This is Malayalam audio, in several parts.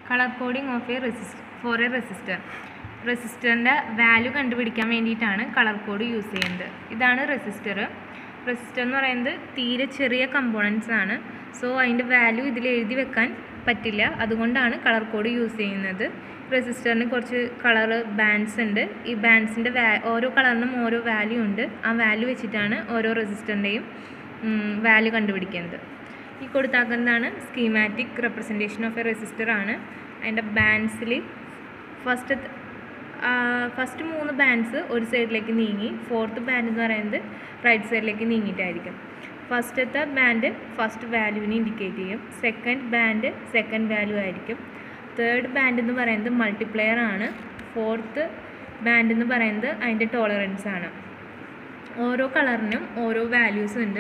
കളർ കോഡിംഗ് ഓഫ് എ റെസിസ് ഫോർ എ റെസിസ്റ്റർ റെസിസ്റ്ററിൻ്റെ വാല്യൂ കണ്ടുപിടിക്കാൻ വേണ്ടിയിട്ടാണ് കളർ കോഡ് യൂസ് ചെയ്യുന്നത് ഇതാണ് റെസിസ്റ്റർ റെസിസ്റ്റർ എന്ന് പറയുന്നത് തീരെ ചെറിയ കമ്പോണൻസ് ആണ് സോ അതിൻ്റെ വാല്യൂ ഇതിൽ എഴുതി വെക്കാൻ പറ്റില്ല അതുകൊണ്ടാണ് കളർ കോഡ് യൂസ് ചെയ്യുന്നത് റെസിസ്റ്ററിന് കുറച്ച് കളർ ബാൻഡ്സ് ഉണ്ട് ഈ ബാൻഡ്സിൻ്റെ വാ ഓരോ കളറിനും ഓരോ വാല്യൂ ഉണ്ട് ആ വാല്യൂ വെച്ചിട്ടാണ് ഓരോ റെസിസ്റ്ററിൻ്റെയും വാല്യൂ കണ്ടുപിടിക്കുന്നത് ഈ കൊടുത്താക്കുന്നതാണ് schematic representation of a resistor ആണ് അതിൻ്റെ ബാൻഡ്സിൽ ഫസ്റ്റ് ഫസ്റ്റ് മൂന്ന് ബാൻഡ്സ് ഒരു സൈഡിലേക്ക് നീങ്ങി ഫോർത്ത് ബാൻഡ് എന്ന് പറയുന്നത് റൈറ്റ് സൈഡിലേക്ക് നീങ്ങിയിട്ടായിരിക്കും ഫസ്റ്റത്തെ ബാൻഡ് ഫസ്റ്റ് വാല്യൂവിനെ ഇൻഡിക്കേറ്റ് ചെയ്യും സെക്കൻഡ് ബാൻഡ് സെക്കൻഡ് വാല്യൂ ആയിരിക്കും തേർഡ് ബാൻഡ് എന്ന് പറയുന്നത് മൾട്ടിപ്ലെയർ ആണ് ഫോർത്ത് ബാൻഡ് എന്ന് പറയുന്നത് അതിൻ്റെ ടോളറൻസ് ആണ് ഓരോ കളറിനും ഓരോ വാല്യൂസ് ഉണ്ട്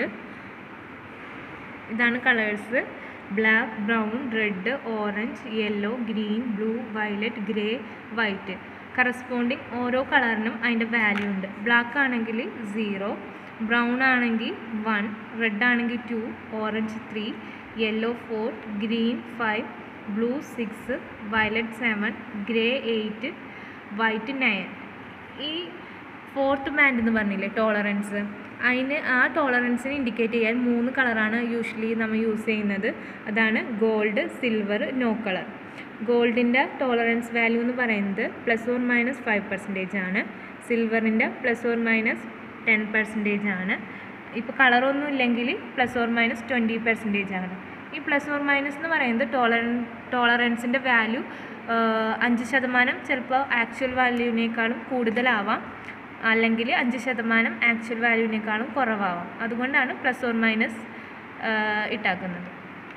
ഇതാണ് colours black brown red orange yellow green blue violet grey white corresponding ഓരോ കളറിനും അതിൻ്റെ വാല്യൂ ഉണ്ട് ബ്ലാക്ക് ആണെങ്കിൽ സീറോ ബ്രൗൺ ആണെങ്കിൽ വൺ റെഡ് ആണെങ്കിൽ two orange three yellow four green five blue six violet seven grey eight white nine ഈ ഫോർത്ത് ബാൻഡ് എന്ന് പറഞ്ഞില്ലേ ടോളറൻസ് അതിന് ആ ടോളറൻസിനെ ഇൻഡിക്കേറ്റ് ചെയ്യാൻ മൂന്ന് കളറാണ് യൂഷ്വലി നമ്മൾ യൂസ് ചെയ്യുന്നത് അതാണ് ഗോൾഡ് സിൽവർ നോ കളർ ഗോൾഡിൻ്റെ ടോളറൻസ് വാല്യൂ എന്ന് പറയുന്നത് plus or minus five percentage ആണ് സിൽവറിൻ്റെ plus or minus ten percentage ആണ് ഇപ്പോൾ കളറൊന്നും ഇല്ലെങ്കിൽ plus or minus twenty percentage ആണ് ഈ പ്ലസ് ഓർ മൈനസ് എന്ന് പറയുന്നത് ടോളറൻ ടോളറൻസിൻ്റെ വാല്യൂ അഞ്ച് ശതമാനം ചിലപ്പോൾ ആക്ച്വൽ വാല്യൂവിനേക്കാളും കൂടുതലാവാം അല്ലെങ്കിൽ അഞ്ച് ശതമാനം ആക്ച്വൽ വാല്യൂവിനേക്കാളും കുറവാവാം അതുകൊണ്ടാണ് പ്ലസ് ഓർ മൈനസ് ഇട്ടാക്കുന്നത്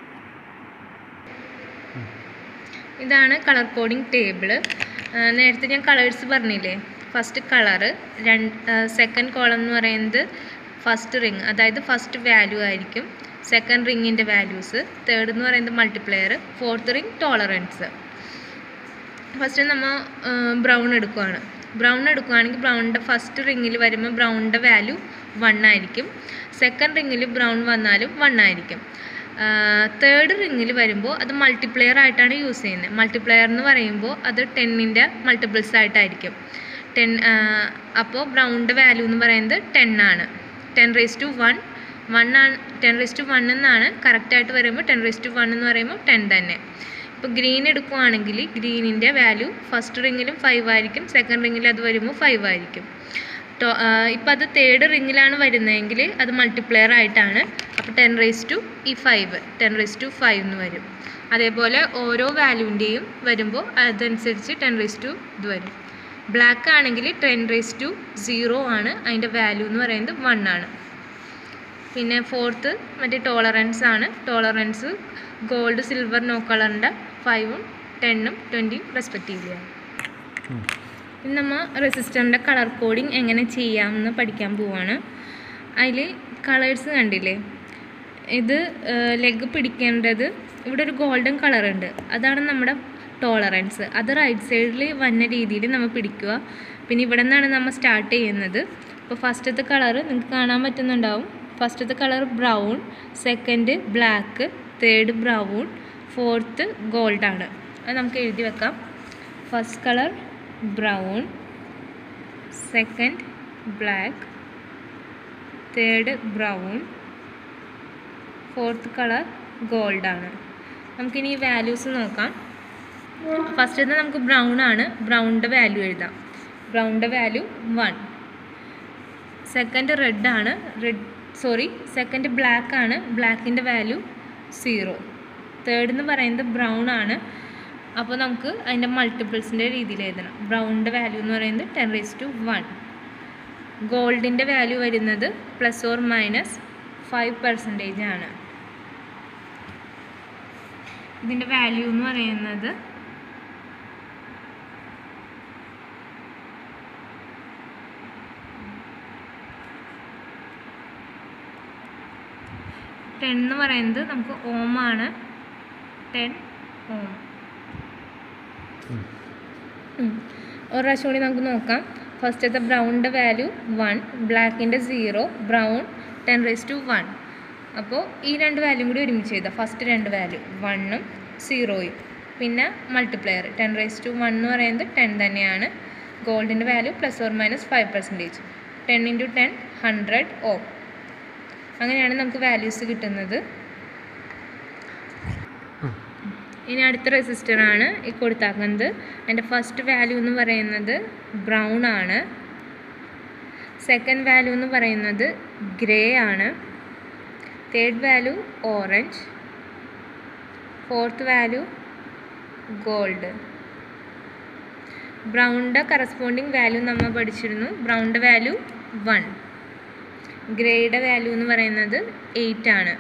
ഇതാണ് കളർ കോഡിംഗ് ടേബിൾ നേരത്തെ ഞാൻ കളേഴ്സ് പറഞ്ഞില്ലേ ഫസ്റ്റ് കളറ് രണ്ട് സെക്കൻഡ് കോളം എന്ന് പറയുന്നത് ഫസ്റ്റ് റിങ് അതായത് ഫസ്റ്റ് വാല്യൂ ആയിരിക്കും സെക്കൻഡ് റിങ്ങിൻ്റെ വാല്യൂസ് തേർഡ് എന്ന് പറയുന്നത് multiplier fourth ring tolerance first നമ്മൾ ബ്രൗൺ എടുക്കുകയാണ് ബ്രൗൺ എടുക്കുകയാണെങ്കിൽ ബ്രൗണിൻ്റെ ഫസ്റ്റ് റിങ്ങിൽ വരുമ്പോൾ ബ്രൗണിൻ്റെ വാല്യൂ വൺ ആയിരിക്കും സെക്കൻഡ് റിങ്ങിൽ ബ്രൗൺ വന്നാലും വൺ ആയിരിക്കും തേർഡ് റിങ്ങിൽ വരുമ്പോൾ അത് മൾട്ടിപ്ലെയർ ആയിട്ടാണ് യൂസ് ചെയ്യുന്നത് മൾട്ടിപ്ലെയർ എന്ന് പറയുമ്പോൾ അത് ടെന്നിൻ്റെ മൾട്ടിപ്പിൾസ് ആയിട്ടായിരിക്കും ടെൻ അപ്പോൾ ബ്രൗണിൻ്റെ വാല്യൂ എന്ന് പറയുന്നത് ടെൻ ആണ് ten raise to one one ആണ് ടെൻ റേസ് ടു വൺ എന്നാണ് കറക്റ്റായിട്ട് വരുമ്പോൾ ടെൻ റേസ് ടു വൺ എന്ന് പറയുമ്പോൾ ടെൻ തന്നെ ഇപ്പോൾ ഗ്രീൻ എടുക്കുകയാണെങ്കിൽ ഗ്രീനിൻ്റെ വാല്യൂ ഫസ്റ്റ് റിങ്ങിലും ഫൈവ് ആയിരിക്കും സെക്കൻഡ് റിങ്ങിൽ അത് വരുമ്പോൾ ഫൈവ് ആയിരിക്കും ഇപ്പോൾ അത് തേർഡ് റിങ്ങിലാണ് വരുന്നതെങ്കിൽ അത് മൾട്ടിപ്ലെയർ ആയിട്ടാണ് അപ്പോൾ ടെൻ റേസ് ടു ഈ five ten raise to five എന്ന് വരും അതേപോലെ ഓരോ വാല്യൂവിൻ്റെയും വരുമ്പോൾ അതനുസരിച്ച് ടെൻ റേസ് ടു ഇത് വരും ബ്ലാക്ക് ആണെങ്കിൽ ടെൻ റേസ് ടു സീറോ ആണ് അതിൻ്റെ വാല്യൂ എന്ന് പറയുന്നത് വൺ ആണ് പിന്നെ ഫോർത്ത് മറ്റേ ടോളറൻസ് ആണ് ടോളറൻസ് ഗോൾഡ് സിൽവർ നോ കളറിൻ്റെ ഫൈവും ടെന്നും ട്വൻറ്റിയും റെസ്പെക്റ്റീവ്ലി ആണ് ഇനി നമ്മൾ റെസിസ്റ്ററിൻ്റെ കളർ കോഡിങ് എങ്ങനെ ചെയ്യാമെന്ന് പഠിക്കാൻ പോവാണ് അതിൽ കളേഴ്സ് കണ്ടില്ലേ ഇത് ലെഗ് പിടിക്കേണ്ടത് ഇവിടെ ഒരു ഗോൾഡൻ കളർ ഉണ്ട് അതാണ് നമ്മുടെ ടോളറൻസ് അത് റൈറ്റ് സൈഡിൽ വന്ന രീതിയിൽ നമ്മൾ പിടിക്കുക പിന്നെ ഇവിടെ നിന്നാണ് നമ്മൾ സ്റ്റാർട്ട് ചെയ്യുന്നത് അപ്പോൾ ഫസ്റ്റത്തെ കളർ നിങ്ങൾക്ക് കാണാൻ പറ്റുന്നുണ്ടാവും ഫസ്റ്റത്തെ colour brown second black third brown fourth ഗോൾഡാണ് അത് നമുക്ക് എഴുതി വെക്കാം first colour brown second black third brown fourth colour ഗോൾഡാണ് നമുക്കിനി ഈ വാല്യൂസ് നോക്കാം ഫസ്റ്റ് നമുക്ക് ബ്രൗൺ ആണ് ബ്രൗണിൻ്റെ വാല്യൂ എഴുതാം ബ്രൗണിൻ്റെ വാല്യൂ വൺ സെക്കൻഡ് റെഡ് ആണ് റെഡ് സോറി സെക്കൻഡ് ബ്ലാക്ക് ആണ് ബ്ലാക്കിൻ്റെ വാല്യൂ സീറോ തേർഡ് എന്ന് പറയുന്നത് ബ്രൗൺ ആണ് അപ്പോൾ നമുക്ക് അതിൻ്റെ മൾട്ടിപ്പിൾസിൻ്റെ രീതിയിൽ എഴുതണം ബ്രൗണിൻ്റെ വാല്യൂ എന്ന് പറയുന്നത് ടെൻ റേസ് ടു വൺ ഗോൾഡിൻ്റെ വാല്യൂ വരുന്നത് plus or minus five percentage ആണ് ഇതിൻ്റെ വാല്യൂ എന്ന് പറയുന്നത് ടെൻ എന്ന് പറയുന്നത് നമുക്ക് ഓം ആണ് ടെൻ ഓം ഒരു പ്രാവശ്യം കൂടി നമുക്ക് നോക്കാം ഫസ്റ്റത്തെ ബ്രൗണിൻ്റെ വാല്യൂ വൺ ബ്ലാക്കിൻ്റെ zero brown ten raise to one അപ്പോൾ ഈ രണ്ട് വാല്യൂ കൂടി ഒരുമിച്ച് എഴുതാം ഫസ്റ്റ് രണ്ട് വാല്യൂ വണ്ണും സീറോയും പിന്നെ multiplier ten raise to one എന്ന് പറയുന്നത് ടെൻ തന്നെയാണ് ഗോൾഡിൻ്റെ value plus or minus five percentage ten into ten hundred ohm അങ്ങനെയാണ് നമുക്ക് വാല്യൂസ് കിട്ടുന്നത് ഇനി അടുത്ത റെസിസ്റ്ററാണ് ഈ കൊടുത്താക്കുന്നത് അതിൻ്റെ ഫസ്റ്റ് വാല്യൂ എന്ന് പറയുന്നത് ബ്രൗൺ ആണ് സെക്കൻഡ് വാല്യൂ എന്ന് പറയുന്നത് ഗ്രേ ആണ് third value orange fourth value gold ബ്രൗണിൻ്റെ കറസ്പോണ്ടിങ് വാല്യൂ നമ്മൾ പഠിച്ചിരുന്നു ബ്രൗണിൻ്റെ വാല്യൂ വൺ ഗ്രേയുടെ വാല്യൂ എന്ന് പറയുന്നത് എയ്റ്റ് ആണ്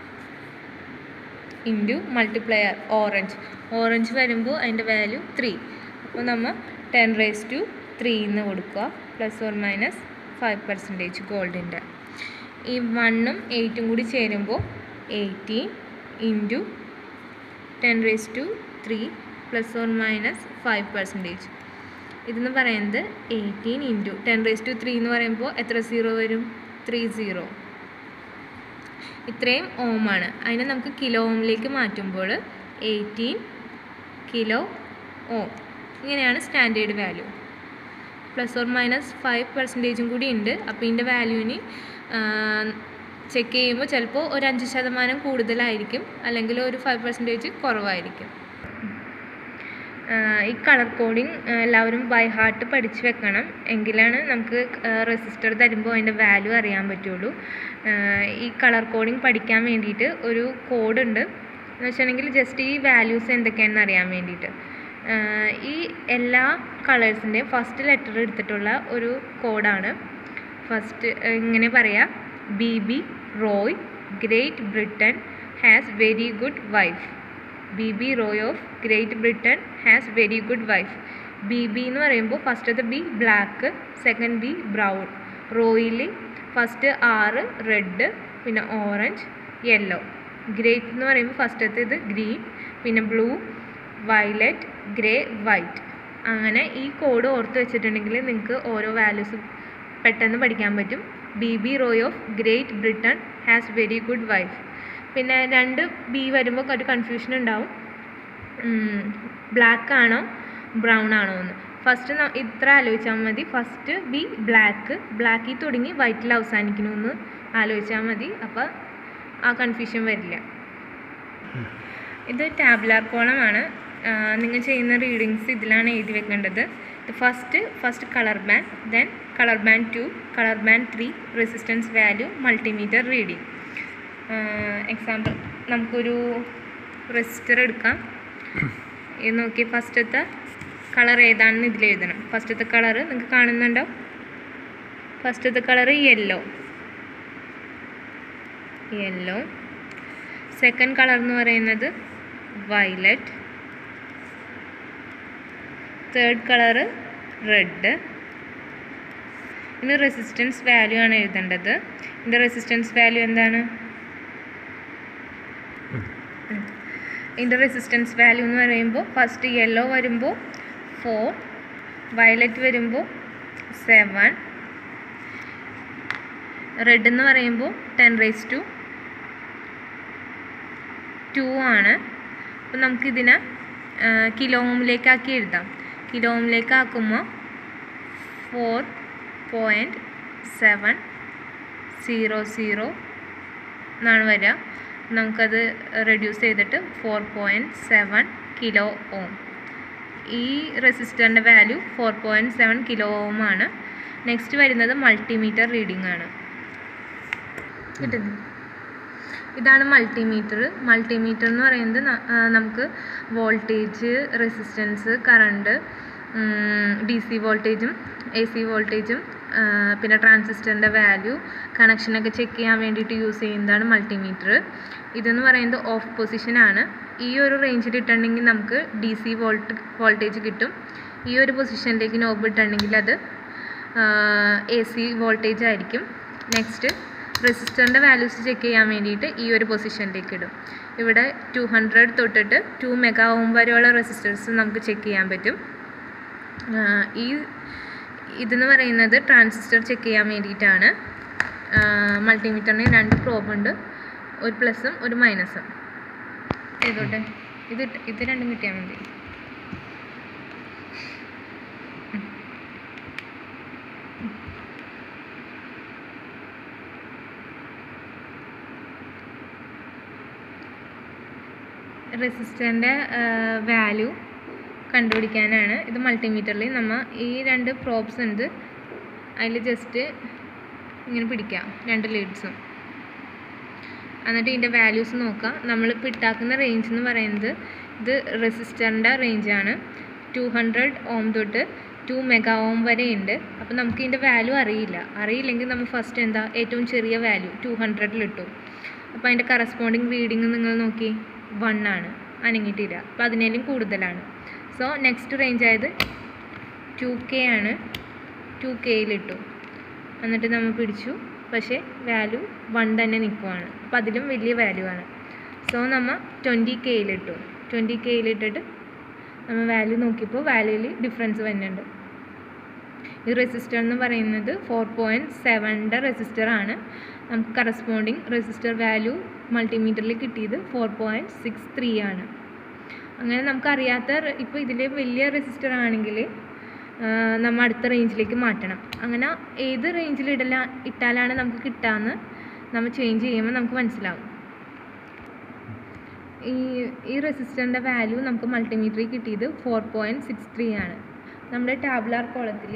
ഇൻറ്റു മൾട്ടിപ്ലയർ ഓറഞ്ച് ഓറഞ്ച് വരുമ്പോൾ അതിൻ്റെ വാല്യൂ ത്രീ അപ്പോൾ നമ്മൾ ടെൻ റേസ് ടു ത്രീ എന്ന് കൊടുക്കുക plus or minus five percentage ഗോൾഡിൻ്റെ ഈ വണ്ണും എയ്റ്റും കൂടി ചേരുമ്പോൾ eighteen into ten raise to three plus or minus five percentage ഇതെന്ന് പറയുന്നത് eighteen into ten raise to three എന്ന് പറയുമ്പോൾ എത്ര സീറോ വരും ത്രീ സീറോ ഇത്രയും ഓമാണ് അതിനെ നമുക്ക് കിലോ ഓമിലേക്ക് മാറ്റുമ്പോൾ എയ്റ്റീൻ കിലോ ഓം ഇങ്ങനെയാണ് standard value plus or minus five പെർസെൻറ്റേജും കൂടി ഉണ്ട് അപ്പോൾ ഇതിൻ്റെ വാല്യൂവിന് ചെക്ക് ചെയ്യുമ്പോൾ ചിലപ്പോൾ ഒരു അഞ്ച് ശതമാനം കൂടുതലായിരിക്കും അല്ലെങ്കിൽ ഒരു ഫൈവ് പെർസെൻറ്റേജ് കുറവായിരിക്കും ഈ കളർ കോഡിങ് എല്ലാവരും ബൈ ഹാർട്ട് പഠിച്ച് വെക്കണം എങ്കിലാണ് നമുക്ക് റെസിസ്റ്റർ തരുമ്പോൾ അതിൻ്റെ വാല്യൂ അറിയാൻ പറ്റുള്ളൂ ഈ കളർ കോഡിങ് പഠിക്കാൻ വേണ്ടിയിട്ട് ഒരു കോഡ് ഉണ്ട് എന്ന് വെച്ചിട്ടുണ്ടെങ്കിൽ ജസ്റ്റ് ഈ വാല്യൂസ് എന്തൊക്കെയാണെന്ന് അറിയാൻ വേണ്ടിയിട്ട് ഈ എല്ലാ കളേഴ്സിൻ്റെയും ഫസ്റ്റ് ലെറ്റർ എടുത്തിട്ടുള്ള ഒരു കോഡാണ് ഫസ്റ്റ് ഇങ്ങനെ പറയാം B B Roy Great Britain has very good wife B B Roy of Great Britain has very good wife B B എന്ന് പറയുമ്പോൾ ഫസ്റ്റത്തെ B black second B brown റോയിൽ ഫസ്റ്റ് ആറ് റെഡ് പിന്നെ ഓറഞ്ച് യെല്ലോ ഗ്രേറ്റ് എന്ന് പറയുമ്പോൾ ഫസ്റ്റത്തെ ഇത് ഗ്രീൻ പിന്നെ ബ്ലൂ വയലറ്റ് ഗ്രേ വൈറ്റ് അങ്ങനെ ഈ കോഡ് ഓർത്ത് വെച്ചിട്ടുണ്ടെങ്കിൽ നിങ്ങൾക്ക് ഓരോ വാല്യൂസ് പെട്ടെന്ന് പഠിക്കാൻ പറ്റും B B Roy of Great Britain has very good wife പിന്നെ രണ്ട് ബി വരുമ്പോൾ ഒരു കൺഫ്യൂഷൻ ഉണ്ടാവും ബ്ലാക്ക് ആണോ ബ്രൗൺ ആണോ എന്ന് ഫസ്റ്റ് ഇത്ര ആലോചിച്ചാൽ മതി ഫസ്റ്റ് ബി ബ്ലാക്ക് ബ്ലാക്കിൽ തുടങ്ങി വൈറ്റിൽ അവസാനിക്കണമെന്ന് ആലോചിച്ചാൽ മതി അപ്പോൾ ആ കൺഫ്യൂഷൻ വരില്ല ഇത് ടാബ്ലാർ കോളമാണ് നിങ്ങൾ ചെയ്യുന്ന റീഡിങ്സ് ഇതിലാണ് എഴുതി വെക്കേണ്ടത് ഇത് first first colour band then colour band two colour band three resistance value multimeter reading example നമുക്കൊരു റെസിസ്റ്റർ എടുക്കാം ഇത് നോക്കി ഫസ്റ്റത്തെ കളർ ഏതാണെന്ന് ഇതിൽ എഴുതണം ഫസ്റ്റത്തെ കളർ നിങ്ങൾക്ക് കാണുന്നുണ്ടോ ഫസ്റ്റത്തെ colour yellow yellow second colour എന്ന് പറയുന്നത് വയലറ്റ് തേർഡ് കളറ് റെഡ് ഇനി റെസിസ്റ്റൻസ് വാല്യൂ ആണ് എഴുതേണ്ടത് ഇതിൻ്റെ റെസിസ്റ്റൻസ് വാല്യൂ എന്താണ് ഇതിൻ്റെ റെസിസ്റ്റൻസ് വാല്യൂ എന്ന് പറയുമ്പോൾ ഫസ്റ്റ് യെല്ലോ വരുമ്പോൾ ഫോർ വയലറ്റ് വരുമ്പോൾ സെവൻ റെഡ് എന്ന് പറയുമ്പോൾ ടെൻ റേസ് ടു ടു ആണ് അപ്പോൾ നമുക്കിതിനെ കിലോ ഓമിലേക്കാക്കി എഴുതാം കിലോ ഓമിലേക്ക് ആക്കുമ്പോൾ four point seven zero zero എന്നാണ് വരിക നമുക്കത് റെഡ്യൂസ് ചെയ്തിട്ട് four point seven kilo ohm ഈ റെസിസ്റ്ററിൻ്റെ value four point seven kilo ohm ആണ് നെക്സ്റ്റ് വരുന്നത് മൾട്ടിമീറ്റർ റീഡിംഗ് ആണ് കിട്ടുന്നു ഇതാണ് മൾട്ടിമീറ്റർ മൾട്ടിമീറ്റർ എന്ന് പറയുന്നത് ന- ആ, നമുക്ക് voltage resistance current D C വോൾട്ടേജും എ സി വോൾട്ടേജും പിന്നെ ട്രാൻസിസ്റ്ററിൻ്റെ വാല്യൂ കണക്ഷനൊക്കെ ചെക്ക് ചെയ്യാൻ വേണ്ടിയിട്ട് യൂസ് ചെയ്യുന്നതാണ് മൾട്ടിമീറ്റർ ഇതെന്ന് പറയുന്നത് ഓഫ് പൊസിഷനാണ് ഈ ഒരു റേഞ്ചിൽ ഇട്ടുണ്ടെങ്കിൽ നമുക്ക് ഡി സി വോൾട്ട് വോൾട്ടേജ് കിട്ടും ഈ ഒരു പൊസിഷനിലേക്ക് നോബ് ഇട്ടുണ്ടെങ്കിൽ അത് എ സി വോൾട്ടേജ് ആയിരിക്കും നെക്സ്റ്റ് റെസിസ്റ്ററിൻ്റെ വാല്യൂസ് ചെക്ക് ചെയ്യാൻ വേണ്ടിയിട്ട് ഈ ഒരു പൊസിഷനിലേക്ക് ഇടും ഇവിടെ ടു ഹൺഡ്രഡ് തൊട്ടിട്ട് ടു മെഗാ ഓം വരെയുള്ള റെസിസ്റ്റേഴ്സ് നമുക്ക് ചെക്ക് ചെയ്യാൻ പറ്റും ആ, ഈ ഇതെന്ന് പറയുന്നത് ട്രാൻസിസ്റ്റർ ചെക്ക് ചെയ്യാൻ വേണ്ടിയിട്ടാണ് മൾട്ടിമീറ്ററിന് രണ്ട് പ്രോബ് ഉണ്ട് ഒരു പ്ലസും ഒരു മൈനസും ചെയ്തോട്ടെ ഇത് ഇട്ട്- ഇത് രണ്ടും കിട്ടിയാൽ മതി റെസിസ്റ്ററിൻ്റെ വാല്യൂ കണ്ടുപിടിക്കാനാണ് ഇത് മൾട്ടിമീറ്ററിൽ നമ്മൾ ഈ രണ്ട് പ്രോബ്സ് ഉണ്ട് അതിൽ ജസ്റ്റ് ഇങ്ങനെ പിടിക്കാം രണ്ട് ലീഡ്സും എന്നിട്ട് ഇതിൻ്റെ വാല്യൂസ് നോക്കാം നമ്മളിപ്പോൾ ഇട്ടാക്കുന്ന റേഞ്ച് എന്ന് പറയുന്നത് ഇത് റെസിസ്റ്ററിൻ്റെ റേഞ്ചാണ് ടു ഹൺഡ്രഡ് ഓം തൊട്ട് ടു മെഗാ ഓം വരെ ഉണ്ട് അപ്പോൾ നമുക്ക് ഇതിൻ്റെ വാല്യൂ അറിയില്ല അറിയില്ലെങ്കിൽ നമ്മൾ ഫസ്റ്റ് എന്താ ഏറ്റവും ചെറിയ വാല്യൂ ടു ഹൺഡ്രഡിലിട്ടു അപ്പോൾ അതിൻ്റെ കറസ്പോണ്ടിങ് റീഡിങ് നിങ്ങൾ നോക്കി വൺ ആണ് അനങ്ങിയിട്ടില്ല അപ്പോൾ അതിനേലും കൂടുതലാണ് സോ നെക്സ്റ്റ് റേഞ്ച് ആയത് ടു കെ ആണ് ടു കെയിലിട്ടു എന്നിട്ട് നമ്മൾ പിടിച്ചു പക്ഷേ വാല്യൂ വൺ തന്നെ നിൽക്കുവാണ് അപ്പോൾ അതിലും വലിയ വാല്യൂ ആണ് സോ നമ്മൾ ട്വൻറ്റി കെയിലിട്ടു ട്വൻറ്റി കെയിലിട്ടിട്ട് നമ്മൾ വാല്യൂ നോക്കിയപ്പോൾ വാല്യൂവിൽ ഡിഫറൻസ് വരുന്നുണ്ട് ഈ റെസിസ്റ്റർ എന്ന് പറയുന്നത് ഫോർ പോയിൻറ്റ് സെവൻ്റെ റെസിസ്റ്റർ ആണ് നമുക്ക് കറസ്പോണ്ടിങ് റെസിസ്റ്റർ വാല്യൂ മൾട്ടിമീറ്ററിൽ കിട്ടിയത് ഫോർ പോയിൻറ്റ് സിക്സ് ത്രീ ആണ് അങ്ങനെ നമുക്കറിയാത്ത ഇപ്പോൾ ഇതിൽ വലിയ റെസിസ്റ്റർ ആണെങ്കിൽ നമ്മൾ അടുത്ത റേഞ്ചിലേക്ക് മാറ്റണം അങ്ങനെ ഏത് റേഞ്ചിൽ ഇടല ഇട്ടാലാണ് നമുക്ക് കിട്ടാന്ന് നമ്മൾ ചേഞ്ച് ചെയ്യുമ്പോൾ നമുക്ക് മനസ്സിലാവും ഈ ഈ റെസിസ്റ്ററിൻ്റെ വാല്യൂ നമുക്ക് മൾട്ടിമീറ്ററിൽ കിട്ടിയത് ഫോർ പോയിൻറ്റ് സിക്സ് ത്രീ ആണ് നമ്മുടെ ടാബുലാർ കോളത്തിൽ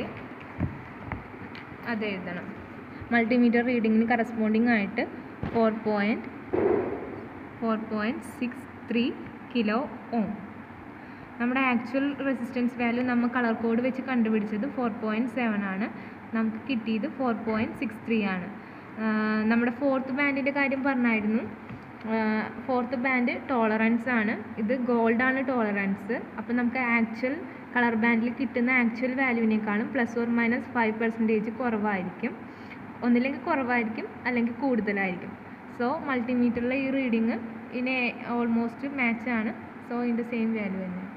അത് എഴുതണം മൾട്ടിമീറ്റർ റീഡിങ്ങിന് കറസ്പോണ്ടിങ് ആയിട്ട് four point four point six three kilo ohm നമ്മുടെ ആക്ച്വൽ റെസിസ്റ്റൻസ് വാല്യൂ നമ്മൾ കളർ കോഡ് വെച്ച് കണ്ടുപിടിച്ചത് ഫോർ പോയിൻറ്റ് സെവൻ ആണ് നമുക്ക് കിട്ടിയത് ഫോർ പോയിൻറ്റ് സിക്സ് ത്രീ ആണ് ആഹ് നമ്മുടെ ഫോർത്ത് ബാൻഡിൻ്റെ കാര്യം പറഞ്ഞായിരുന്നു ഫോർത്ത് ബാൻഡ് ടോളറൻസ് ആണ് ഇത് ഗോൾഡ് ആണ് ടോളറൻസ് അപ്പോൾ നമുക്ക് ആക്ച്വൽ കളർ ബാൻഡിൽ കിട്ടുന്ന ആക്ച്വൽ വാല്യൂവിനേക്കാളും plus or minus five percentage കുറവായിരിക്കും ഒന്നില്ലെങ്കിൽ കുറവായിരിക്കും അല്ലെങ്കിൽ കൂടുതലായിരിക്കും സോ മൾട്ടിമീറ്ററിലെ ഈ റീഡിങ് ഇതിനെ ഓൾമോസ്റ്റ് മാച്ച് ആണ് സോ ഇതിൻ്റെ സെയിം വാല്യൂ തന്നെ